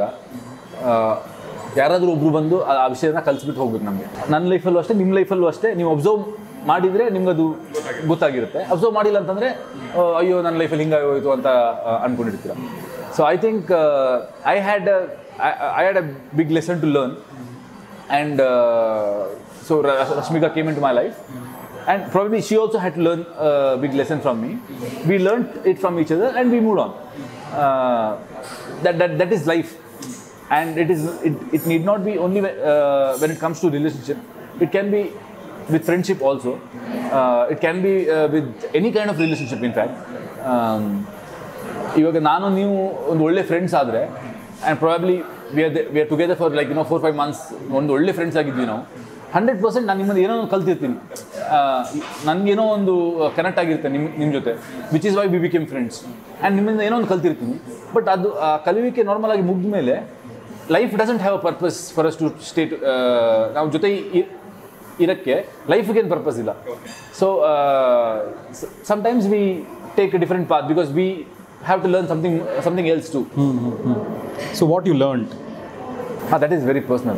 Speaker 2: ಯಾರಾದರೂ ಒಬ್ರು ಬಂದು ಆ ಆ ವಿಷಯನ ಕಲಿಸ್ಬಿಟ್ಟು ಹೋಗ್ಬೇಕು ನಮಗೆ ನನ್ನ ಲೈಫಲ್ಲೂ ಅಷ್ಟೇ ನಿಮ್ಮ ಲೈಫಲ್ಲೂ ಅಷ್ಟೇ ನೀವು ಅಬ್ಸರ್ವ್ ಮಾಡಿದರೆ ನಿಮ್ಗೆ ಅದು ಗೊತ್ತಾಗಿರುತ್ತೆ ಅಬ್ಸರ್ವ್ ಮಾಡಿಲ್ಲ ಅಂತಂದರೆ ಅಯ್ಯೋ ನನ್ನ ಲೈಫಲ್ಲಿ ಹಿಂಗಾಗಿ ಹೋಯಿತು ಅಂತ ಆ, ಅನ್ಕೊಂಡಿರ್ತೀರ so I think I had I had a big lesson to learn and uh, so Ra- Rashmika came into my life, and probably she also had to learn a big lesson from me. We learned it from each other, and we moved on. Uh, that, that that is life, and it is it, it need not be only whe- uh, when it comes to relationship. It can be with friendship also. Uh, it can be uh, with any kind of relationship. In fact. Um, ಇವಾಗ ನಾನು ನೀವು ಒಂದು ಒಳ್ಳೆ friends ಆದರೆ and probably we are we are together for like no four five months ಒಂದು ಒಳ್ಳೆ friends ಆಗಿದ್ವಿ ನಾವು hundred percent ನಾನು ನಿಮ್ಮದು ಏನೋ ಒಂದು ಕಲ್ತಿರ್ತೀನಿ ನನಗೇನೋ ಒಂದು ಕನೆಕ್ಟ್ ಆಗಿರುತ್ತೆ ನಿಮ್ಮ ನಿಮ್ಮ ಜೊತೆ which is why we became friends and ನಿಮ್ಮಿಂದ ಏನೋ ಒಂದು ಕಲ್ತಿರ್ತೀನಿ ಬಟ್ ಅದು ಆ ಕಲಿವಿಕೆ ನಾರ್ಮಲ್ ಆಗಿ ಮುಗಿದ ಮೇಲೆ life doesn't have a purpose for us to stay ನಾವು ಜೊತೆ ಇ- ಇರೋಕ್ಕೆ ಲೈಫ್ಗೆ ಏನು ಪರ್ಪಸ್ ಇಲ್ಲ so sometimes we take a different path because we have to learn something something else too
Speaker 1: so what you learned
Speaker 2: that is very personal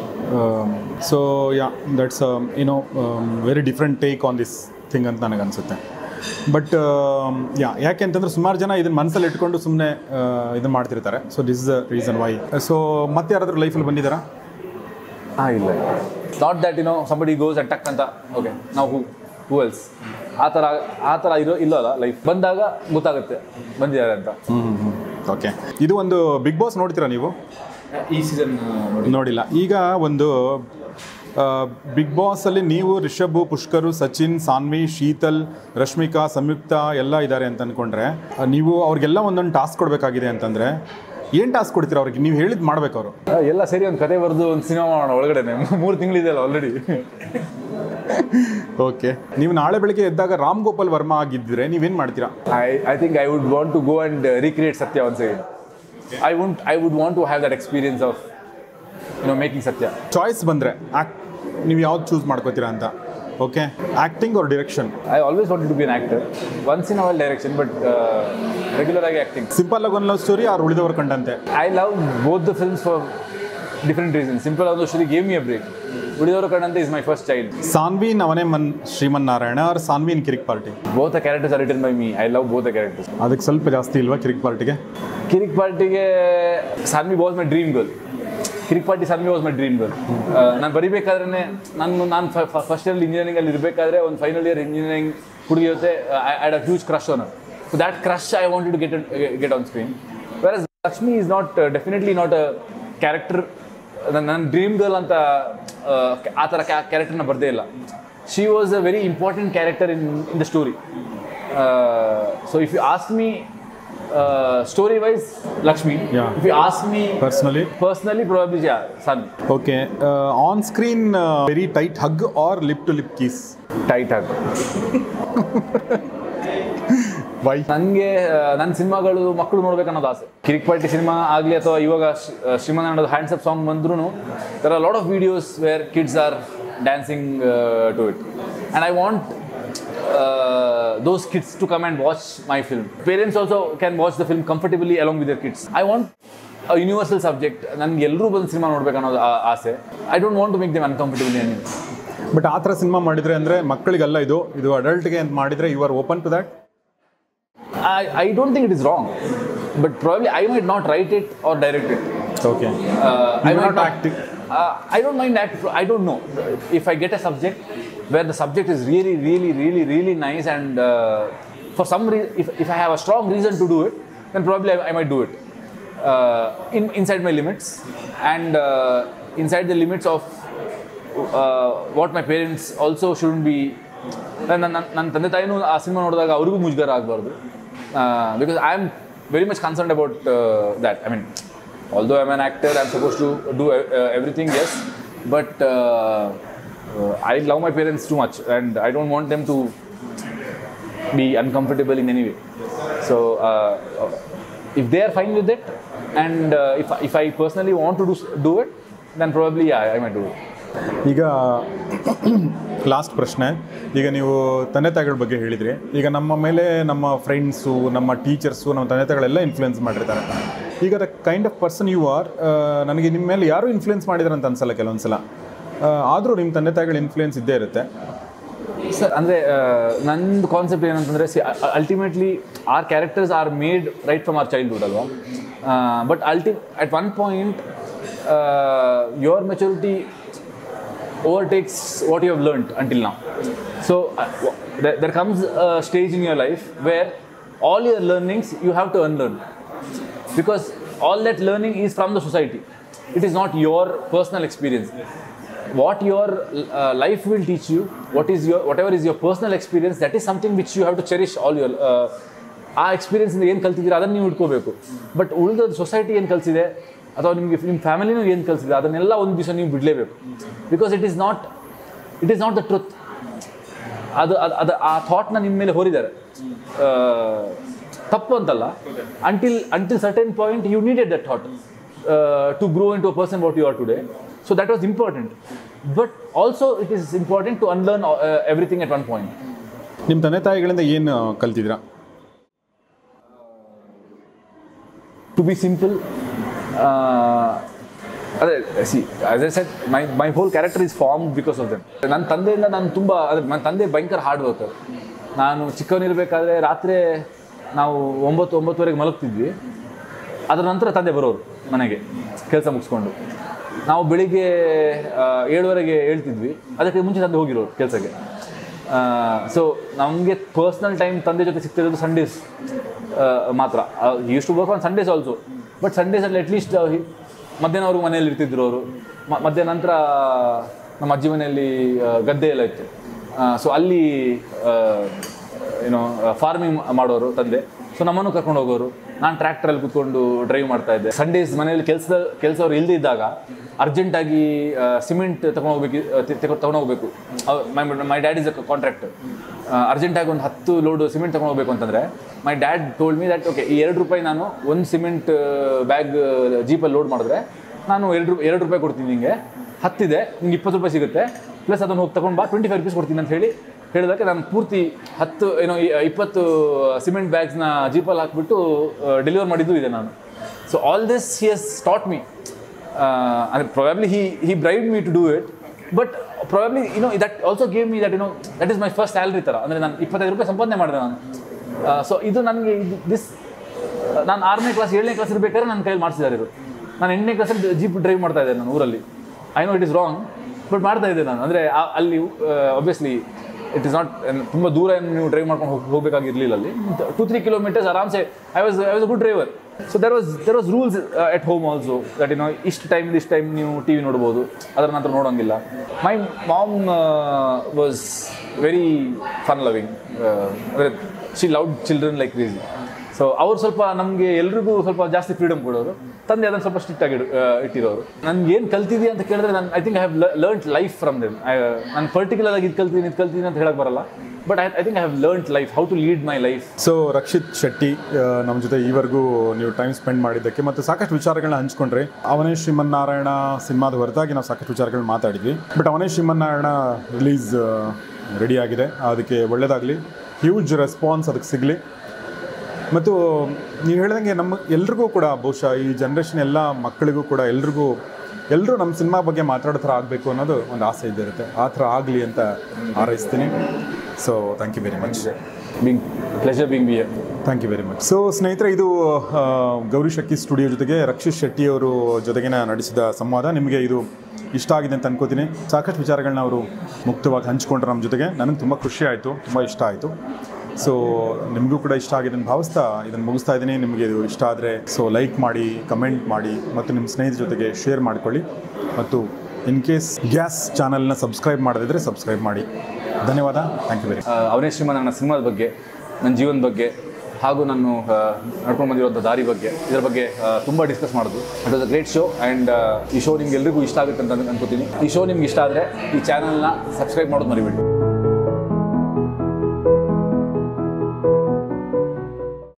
Speaker 1: so yeah that's you know very different take on this thing ಅಂತ ನನಗೆ ಅನಿಸುತ್ತೆ but ಯಾ ಯಾಕೆ ಅಂತಂದ್ರೆ ಸುಮಾರು ಜನ ಇದನ್ನ ಮನಸ್ಸಲ್ಲಿ ಇಟ್ಕೊಂಡು ಸುಮ್ಮನೆ ಇದನ್ನ ಮಾಡ್ತಿರ್ತಾರೆ so this is the reason why so ಮತ್ತೆ ಯಾರಾದರೂ ಲೈಫಲ್ಲಿ ಬಂದಿದ್ದಾರಾ
Speaker 2: ಹಾಂ ಇಲ್ಲ not that you know somebody goes at tuck ಅಂತ ಓಕೆ ನಾವು ಹೂ ಹೂ ಎಲ್ಸ್ ಆ ಥರ ಆ ಥರ ಇರೋ ಇಲ್ಲಲ್ಲ ಲೈಫ್ ಬಂದಾಗ ಗೊತ್ತಾಗುತ್ತೆ ಬಂದಿದ್ದಾರೆ ಅಂತ
Speaker 1: ಓಕೆ ಇದು ಒಂದು ಬಿಗ್ ಬಾಸ್ ನೋಡ್ತೀರಾ ನೀವು
Speaker 2: ಈ ಸೀಸನ್
Speaker 1: ನೋಡಿಲ್ಲ ಈಗ ಒಂದು ಬಿಗ್ ಬಾಸಲ್ಲಿ ನೀವು ರಿಷಬ್ ಪುಷ್ಕರು ಸಚಿನ್ ಸಾನ್ವಿ ಶೀತಲ್ ರಶ್ಮಿಕಾ ಸಂಯುಕ್ತ ಎಲ್ಲ ಇದ್ದಾರೆ ಅಂತ ಅಂದ್ಕೊಂಡ್ರೆ ಆ, ನೀವು ಅವ್ರಿಗೆಲ್ಲ ಒಂದೊಂದು ಟಾಸ್ಕ್ ಕೊಡಬೇಕಾಗಿದೆ ಅಂತಂದರೆ ಏನು ಟಾಸ್ಕ್ ಕೊಡ್ತೀರಾ ಅವ್ರಿಗೆ ನೀವು ಹೇಳಿದ್ ಮಾಡ್ಬೇಕು ಅವರು
Speaker 2: ಎಲ್ಲ ಸೇರಿ ಒಂದು ಕತೆ ಬರೆದು ಒಂದು ಸಿನಿಮಾ ಮಾಡೋಣ ಒಳಗಡೆನೆ ಮೂರು ತಿಂಗಳಿದೆಯಲ್ಲ ಆಲ್ರೆಡಿ
Speaker 1: ಓಕೆ ನೀವು ನಾಳೆ ಬೆಳಗ್ಗೆ ಎದ್ದಾಗ ರಾಮ್ ಗೋಪಾಲ್ ವರ್ಮಾ ಆಗಿದ್ದರೆ ನೀವೇನು ಮಾಡ್ತೀರಾ
Speaker 2: I, I think I would want to go and uh, recreate Satya once again. I won't. I would want to have that experience of, you know, making Satya.
Speaker 1: Choice ಬಂದರೆ act ನೀವು ಯಾವ್ದು ಚೂಸ್ ಮಾಡ್ಕೋತೀರಾ ಅಂತ okay acting or direction
Speaker 2: I always wanted to be an actor. Once in a while direction, but uh, regular ಆಗಿ acting.
Speaker 1: Simple ಆಗಿ ಒಂದು love story ಅವ್ರು ಉಳಿದವರು ಕಂಡಂತೆ
Speaker 2: I love both the films for different reasons. Simple Ado Shri gave me a break. ಉಳಿದವರು ಕಣ್ಣಂತೆ is my first child.
Speaker 1: Saanvi ನವನೇ Mann Shriman Narayana ಅವ್ರ Saanvi in Kirik Party
Speaker 2: Both the characters are written by me. I love both the characters.
Speaker 1: ಅದಕ್ಕೆ ಸ್ವಲ್ಪ ಜಾಸ್ತಿ ಇಲ್ವಾ ಕಿರಿಕ್ ಪಾರ್ಟಿಗೆ
Speaker 2: ಕಿರಿಕ್ ಪಾರ್ಟಿಗೆ Saanvi was my dream girl Kirik Party Saanvi was my dream girl ನಾನು ಬರಿಬೇಕಾದ್ರೆ ನಾನು ನಾನು ಫಸ್ಟ್ ಇಯರ್ ಇಂಜಿನಿಯರಿಂಗ್ ಅಲ್ಲಿ ಇರಬೇಕಾದ್ರೆ ಒಂದು ಫೈನಲ್ ಇಯರ್ ಇಂಜಿನಿಯರಿಂಗ್ ಹುಡುಗಿ ಜೊತೆ I had a huge crush on so that crush I wanted to get get on screen where Lakshmi is not definitely not a character ನನ್ನ ಡ್ರೀಮ್ ಗರ್ಲ್ ಅಂತ ಆ, ಆ ಥರ ಕ್ಯಾರೆಕ್ಟರ್ನ ಬರ್ದೇ ಇಲ್ಲ she was a very important character in in the story so if you ask me story wise Lakshmi
Speaker 1: Yeah.
Speaker 2: If you ask me
Speaker 1: personally
Speaker 2: personally probably ಸನ್
Speaker 1: okay on screen very tight hug or lip to lip kiss
Speaker 2: tight ಆಗಿ
Speaker 1: why
Speaker 2: ನನಗೆ ನನ್ನ ಸಿನಿಮಾಗಳು ಮಕ್ಕಳು ನೋಡ್ಬೇಕು ಅನ್ನೋದು ಆಸೆ ಕಿರಿಕ್ party cinema ಆಗಲಿ ಅಥವಾ ಇವಾಗ ಶ್ರೀಮಂತ ಹ್ಯಾಂಡ್ಸ್ ಅಪ್ ಸಾಂಗ್ ಬಂದ್ರೂ there are lot of videos where kids are dancing to it and I want those kids to come and watch my film parents also can watch the film comfortably along with their kids I want universal subject ನನಗೆ ಎಲ್ಲರೂ ಬಂದು cinema ನೋಡ್ಬೇಕು ಅನ್ನೋದು ಆ- ಆಸೆ I don't want to make them uncomfortably any
Speaker 1: but ಆ ಥರ cinema ಮಾಡಿದ್ರೆ ಅಂದರೆ ಮಕ್ಕಳಿಗೆಲ್ಲ ಇದು ಇದು ಅಡಲ್ಟ್ಗೆ ಅಂತ ಮಾಡಿದರೆ you are open to that
Speaker 2: I, I don't think it is wrong, but probably I might not write it or direct it.
Speaker 1: Okay
Speaker 2: Uh, I
Speaker 1: You
Speaker 2: might
Speaker 1: not
Speaker 2: not
Speaker 1: acting?
Speaker 2: Uh, I don't mind act. I don't know if I get a subject where the subject is really, really, really, really nice, and uh, for some reason, if, if I have a strong reason to do it, then probably I, I might do it uh, in inside my limits and uh, inside the limits of uh, what my parents also shouldn't be. ನನ್ನ ನನ್ನ ನನ್ನ ತಂದೆ ತಾಯಿನೂ ಆ cinema ನೋಡಿದಾಗ ಅವ್ರಿಗೂ ಮುಜುಗರ ಆಗಬಾರ್ದು because I am very much concerned about uh, that. I mean, although I'm an actor, I'm supposed to do uh, everything, yes, but uh, uh, I love my parents too much, and I don't want them to be uncomfortable in any way. So uh, if they are fine with it, and uh, if if I personally want to do s- do it, then probably yeah, I might do it.
Speaker 1: ಈಗ last ಪ್ರಶ್ನೆ ಈಗ ನೀವು ತಂದೆ ತಾಯಿಗಳ ಬಗ್ಗೆ ಹೇಳಿದ್ರಿ ಈಗ ನಮ್ಮ ಮೇಲೆ ನಮ್ಮ ಫ್ರೆಂಡ್ಸು ನಮ್ಮ ಟೀಚರ್ಸು ನಮ್ಮ ತಂದೆ ತಾಯಿಗಳೆಲ್ಲ ಇನ್ಫ್ಲುಯೆನ್ಸ್ ಮಾಡಿರ್ತಾರೆ ಈಗ the kind of person you are ನನಗೆ ನಿಮ್ಮ ಮೇಲೆ ಯಾರು ಇನ್ಫ್ಲುಯೆನ್ಸ್ ಮಾಡಿದಾರೆ ಅಂತ ಅನ್ಸಲ್ಲ ಕೆಲವೊಂದು ಸಲ ಆದರೂ ನಿಮ್ಮ ತಂದೆ ತಾಯಿಗಳ ಇನ್ಫ್ಲುಯೆನ್ಸ್ ಇದ್ದೇ ಇರುತ್ತೆ
Speaker 2: ಸರ್ ಅಂದರೆ ನಂದು ಕಾನ್ಸೆಪ್ಟ್ ಏನಂತಂದರೆ see ultimately our characters are made right from our childhood ಅಲ್ವಾ ಬಟ್ ಅಲ್ಟಿ at one point your maturity overtakes what you have learned until now. So uh, w- there, there comes a stage in your life where all your learnings you have to unlearn because all that learning is from the society. It is not your personal experience. What your uh, life will teach you, what is your whatever is your personal experience, that is something which you have to cherish all your. Uh, ಆ ಎಕ್ಸ್ಪೀರಿಯನ್ಸಿಂದ ಏನು ಕಲ್ತಿದ್ದೀರಾ ಅದನ್ನು ನೀವು ಇಟ್ಕೋಬೇಕು but ಉಳಿದ society ಏನು ಕಲಿಸಿದೆ ಅಥವಾ ನಿಮಗೆ ನಿಮ್ಮ ಫ್ಯಾಮಿಲಿನೂ ಏನು ಕಲಿಸಿದೆ ಅದನ್ನೆಲ್ಲ ಒಂದು ದಿವಸ ನೀವು ಬಿಡಲೇಬೇಕು because it is not it is not the truth ಅದು ಅದು ಅದು ಆ ಥಾಟ್ನ ನಿಮ್ಮ ಮೇಲೆ ಹೊರಿದ್ದಾರೆ ಆ, ತಪ್ಪು ಅಂತಲ್ಲ until until certain point you needed that thought to grow into a person what you are today so that was important but also it is important to unlearn everything at one point
Speaker 1: ನಿಮ್ಮ ತಂದೆ ತಾಯಿಗಳಿಂದ ಏನು ಕಲ್ತಿದ್ದೀರಾ
Speaker 2: to be simple ಅದೇ see as I said my my whole character is formed because of them ನನ್ನ ತಂದೆಯಿಂದ ನಾನು ತುಂಬ ಅದೇ ನನ್ನ ತಂದೆ ಭಯಂಕರ ಹಾರ್ಡ್ ವರ್ಕರ್ ನಾನು ಚಿಕ್ಕವನಿರಬೇಕಾದ್ರೆ ರಾತ್ರಿ ನಾವು ಒಂಬತ್ತು ಒಂಬತ್ತುವರೆಗೆ ಮಲಗ್ತಿದ್ವಿ ಅದರ ನಂತರ ತಂದೆ ಬರೋರು ಮನೆಗೆ ಕೆಲಸ ಮುಗಿಸ್ಕೊಂಡು ನಾವು ಬೆಳಿಗ್ಗೆ ಆ, ಏಳುವರೆಗೆ ಹೇಳ್ತಿದ್ವಿ ಅದಕ್ಕೆ ಮುಂಚೆ ತಂದೆ ಹೋಗಿರೋರು ಕೆಲಸಕ್ಕೆ ಸೊ ನಮಗೆ ಪರ್ಸ್ನಲ್ ಟೈಮ್ ತಂದೆ ಜೊತೆ ಸಿಗ್ತಿರೋದು ಸಂಡೇಸ್ ಮಾತ್ರ used to work on Sundays also but ಸಂಡೇಸಲ್ಲಿ ಅಟ್ಲೀಸ್ಟ್ ಮಧ್ಯಾಹ್ನವರೆಗೂ ಮನೆಯಲ್ಲಿ ಇರ್ತಿದ್ರು ಅವರು ಮಧ್ಯಾಹ್ನ ನಂತರ ನಮ್ಮ ಅಜ್ಜಿ ಮನೆಯಲ್ಲಿ ಆ, ಗದ್ದೆ ಎಲ್ಲ ಇತ್ತು ಸೊ ಅಲ್ಲಿ ಏನೋ ಫಾರ್ಮಿಂಗ್ ಮಾಡೋರು ತಂದೆ ಸೊ ನಮ್ಮನ್ನು ಕರ್ಕೊಂಡು ಹೋಗೋರು ನಾನು ಟ್ರ್ಯಾಕ್ಟರಲ್ಲಿ ಕೂತ್ಕೊಂಡು ಡ್ರೈವ್ ಮಾಡ್ತಾ ಇದ್ದೆ ಸಂಡೇಸ್ ಮನೆಯಲ್ಲಿ ಕೆಲಸ ಕೆಲಸವ್ರು ಇಲ್ಲದೇ ಇದ್ದಾಗ ಅರ್ಜೆಂಟಾಗಿ ಸಿಮೆಂಟ್ ತಗೊಂಡು ಹೋಗ್ಬೇಕು ತಗೊಂಡು ಹೋಗ್ಬೇಕು my dad is a contractor ಅರ್ಜೆಂಟಾಗಿ ಒಂದು ಹತ್ತು ಲೋಡ್ ಸಿಮೆಂಟ್ ತಗೊಂಡು ಹೋಗ್ಬೇಕು ಅಂತಂದರೆ my dad told me that okay ಈ ಎರಡು ರೂಪಾಯಿ ನಾನು ಒಂದು ಸಿಮೆಂಟ್ ಬ್ಯಾಗ್ ಜೀಪಲ್ಲಿ ಲೋಡ್ ಮಾಡಿದ್ರೆ ನಾನು ಎರಡು ರೂ- ಎರಡು ರೂಪಾಯಿ ಕೊಡ್ತೀನಿ ನಿಮಗೆ ಹತ್ತಿದೆ ನಿಂಗೆ ಇಪ್ಪತ್ತು ರೂಪಾಯಿ ಸಿಗುತ್ತೆ ಪ್ಲಸ್ ಅದನ್ನು ಹೋಗಿ ತಗೊಂಡು ಬಾ ಟ್ವೆಂಟಿ ಫೈವ್ ರುಪೀಸ್ ಕೊಡ್ತೀನಿ ಅಂತ ಹೇಳಿ ಹೇಳಿದಕ್ಕೆ ನಾನು ಪೂರ್ತಿ ಹತ್ತು ಏನೋ ಈ- ಇಪ್ಪತ್ತು ಸಿಮೆಂಟ್ ಬ್ಯಾಗ್ಸ್ನ ಜೀಪಲ್ಲಿ ಹಾಕ್ಬಿಟ್ಟು ಡೆಲಿವರ್ ಮಾಡಿದ್ದು ಇದೆ ನಾನು so all this he has taught me ಅಂದರೆ probably he he bribed me to do it but probably you know that also gave me that you know that is my first salary ಥರ ಅಂದರೆ ನಾನು ಇಪ್ಪತ್ತೈದು ರೂಪಾಯಿ ಸಂಪಾದನೆ ಮಾಡಿದೆ ನಾನು ಸೊ ಇದು ನನಗೆ ದಿಸ್ ನಾನು ಆರನೇ ಕ್ಲಾಸ್ ಏಳನೇ ಕ್ಲಾಸ್ ಇರಬೇಕಾದ್ರೆ ನನ್ನ ಕೈಯಲ್ಲಿ ಮಾಡಿಸಿದ್ದಾರೆ ಇವರು ನಾನು ಎಂಟನೇ ಕ್ಲಾಸಲ್ಲಿ ಜೀಪ್ ಡ್ರೈವ್ ಮಾಡ್ತಾ ಇದ್ದೆ ನಾನು ಊರಲ್ಲಿ I know it is wrong but ಮಾಡ್ತಾ ಇದ್ದೆ ನಾನು ಅಂದರೆ ಅಲ್ಲಿ ಒಬ್ವಿಯಸ್ಲಿ ಇಟ್ ಇಸ್ ನಾಟ್ ತುಂಬ ದೂರ ಏನು ನೀವು ಡ್ರೈವ್ ಮಾಡ್ಕೊಂಡು ಹೋಗಿ ಹೋಗಬೇಕಾಗಿರಲಿಲ್ಲ ಅಲ್ಲಿ ಟು ತ್ರೀ ಕಿಲೋಮೀಟರ್ಸ್ ಆರಾಮ್ಸೆ I was I was a good driver so there was there was rules at home also that you know ಇಷ್ಟು ಟೈಮ್ ಇಷ್ಟು ಟೈಮ್ ನೀವು ಟಿ ವಿ ನೋಡ್ಬೋದು ಅದರ ನಂತರ ನೋಡೋಂಗಿಲ್ಲ my mom was very fun loving ಅಂದರೆ she loud children like crazy so ಅವ್ರು ಸ್ವಲ್ಪ ನಮಗೆ ಎಲ್ರಿಗೂ ಸ್ವಲ್ಪ ಜಾಸ್ತಿ ಫ್ರೀಡಮ್ ಕೊಡೋರು ತಂದೆ ಅದನ್ನು ಸ್ವಲ್ಪ ಸ್ಟ್ರಿಕ್ಟ್ ಆಗಿ ಇಡು- ಆ, ಇಟ್ಟಿರೋರು ನನ್ಗೆ ಏನು ಕಲ್ತಿದ್ಯಾ ಅಂತ ಕೇಳಿದ್ರೆ ನಾನು I think I have learnt life from them ನಾನು ಪರ್ಟಿಕ್ಯುಲರ್ ಆಗಿ ಇದು ಕಲ್ತಿದ್ದೀನಿ ಇದು ಕಲ್ತಿದ್ದೀನಿ ಅಂತ ಹೇಳಕ್ ಬರಲ್ಲ but I I think I have learnt life how to lead my life
Speaker 1: so Rakshit Shetty ಆ, ನಮ್ಮ ಜೊತೆ ಈವರೆಗೂ ನೀವು ಟೈಮ್ ಸ್ಪೆಂಡ್ ಮಾಡಿದ್ದಕ್ಕೆ ಮತ್ತು ಸಾಕಷ್ಟು ವಿಚಾರಗಳನ್ನ ಹಂಚ್ಕೊಂಡ್ರಿ ಅವನೇ ಶ್ರೀಮನ್ನಾರಾಯಣ ಸಿನಿಮಾದ ಹೊರತಾಗಿ ನಾವು ಸಾಕಷ್ಟು ವಿಚಾರಗಳನ್ನ ಮಾತಾಡಿದ್ವಿ ಬಟ್ ಅವನೇ ಶ್ರೀಮನ್ನಾರಾಯಣ ರಿಲೀಸ್ ರೆಡಿ ಆಗಿದೆ ಅದಕ್ಕೆ ಒಳ್ಳೆಯದಾಗಲಿ ಹ್ಯೂಜ್ ರೆಸ್ಪಾನ್ಸ್ ಅದಕ್ಕೆ ಸಿಗಲಿ ಮತ್ತು ನೀವು ಹೇಳ್ದಂಗೆ ನಮ್ಮ ಎಲ್ರಿಗೂ ಕೂಡ ಬಹುಶಃ ಈ ಜನ್ರೇಷನ್ ಎಲ್ಲ ಮಕ್ಕಳಿಗೂ ಕೂಡ ಎಲ್ರಿಗೂ ಎಲ್ಲರೂ ನಮ್ಮ ಸಿನಿಮಾ ಬಗ್ಗೆ ಮಾತಾಡೋ ಥರ ಆಗಬೇಕು ಅನ್ನೋದು ಒಂದು ಆಸೆ ಇದ್ದೇ ಇರುತ್ತೆ ಆ ಥರ ಆಗಲಿ ಅಂತ ಹಾರೈಸ್ತೀನಿ so thank you very much
Speaker 2: being pleasure being be
Speaker 1: thank you very much so ಸ್ನೇಹಿತರೆ ಇದು ಆ, ಗೌರಿ ಶಕ್ಕಿ ಸ್ಟುಡಿಯೋ ಜೊತೆಗೆ ರಕ್ಷಿತ್ ಶೆಟ್ಟಿ ಅವರು ಜೊತೆಗಿನ ನಡೆಸಿದ ಸಂವಾದ ನಿಮಗೆ ಇದು ಇಷ್ಟ ಆಗಿದೆ ಅಂತ ಅನ್ಕೋತೀನಿ ಸಾಕಷ್ಟು ವಿಚಾರಗಳನ್ನ ಅವರು ಮುಕ್ತವಾಗಿ ಹಂಚ್ಕೊಂಡ್ರು ನಮ್ಮ ಜೊತೆಗೆ ನನಗೆ ತುಂಬ ಖುಷಿ ಆಯಿತು ತುಂಬ ಇಷ್ಟ ಆಯಿತು ಸೊ ನಿಮಗೂ ಕೂಡ ಇಷ್ಟ ಆಗಿದೆ ಅಂತ ಭಾವಿಸ್ತಾ ಇದನ್ನು ಮುಗಿಸ್ತಾ ಇದ್ದೀನಿ ನಿಮಗೆ ಇದು ಇಷ್ಟ ಆದರೆ ಸೊ ಲೈಕ್ ಮಾಡಿ ಕಮೆಂಟ್ ಮಾಡಿ ಮತ್ತು ನಿಮ್ಮ ಸ್ನೇಹಿತರ ಜೊತೆಗೆ ಶೇರ್ ಮಾಡಿಕೊಳ್ಳಿ ಮತ್ತು ಇನ್ ಕೇಸ್ ಗ್ಯಾಸ್ ಚಾನಲ್ನ ಸಬ್ಸ್ಕ್ರೈಬ್ ಮಾಡದಿದ್ದರೆ ಸಬ್ಸ್ಕ್ರೈಬ್ ಮಾಡಿ ಧನ್ಯವಾದ ಥ್ಯಾಂಕ್ ಯು ವೆರಿ
Speaker 2: ಅವನೇ ಶ್ರೀಮಂತ ನನ್ನ ಸಿನಿಮಾದ ಬಗ್ಗೆ ನನ್ನ ಜೀವನದ ಬಗ್ಗೆ ಹಾಗೂ ನಾನು ಆ, ನಡ್ಕೊಂಡು ಬಂದಿರುವಂಥ ದಾರಿ ಬಗ್ಗೆ ಇದರ ಬಗ್ಗೆ ತುಂಬ ಡಿಸ್ಕಸ್ ಮಾಡೋದು it was a great show and ಈ ಶೋ ನಿಮ್ಗೆ ಎಲ್ರಿಗೂ ಇಷ್ಟ ಆಗುತ್ತೆ ಅಂತ ಅನ್ಕೋತೀನಿ ಈ ಶೋ ನಿಮ್ಗೆ ಇಷ್ಟ ಆದರೆ ಈ ಚಾನಲ್ನ ಸಬ್ಸ್ಕ್ರೈಬ್ ಮಾಡೋದು ಮರಿಬೇಡಿ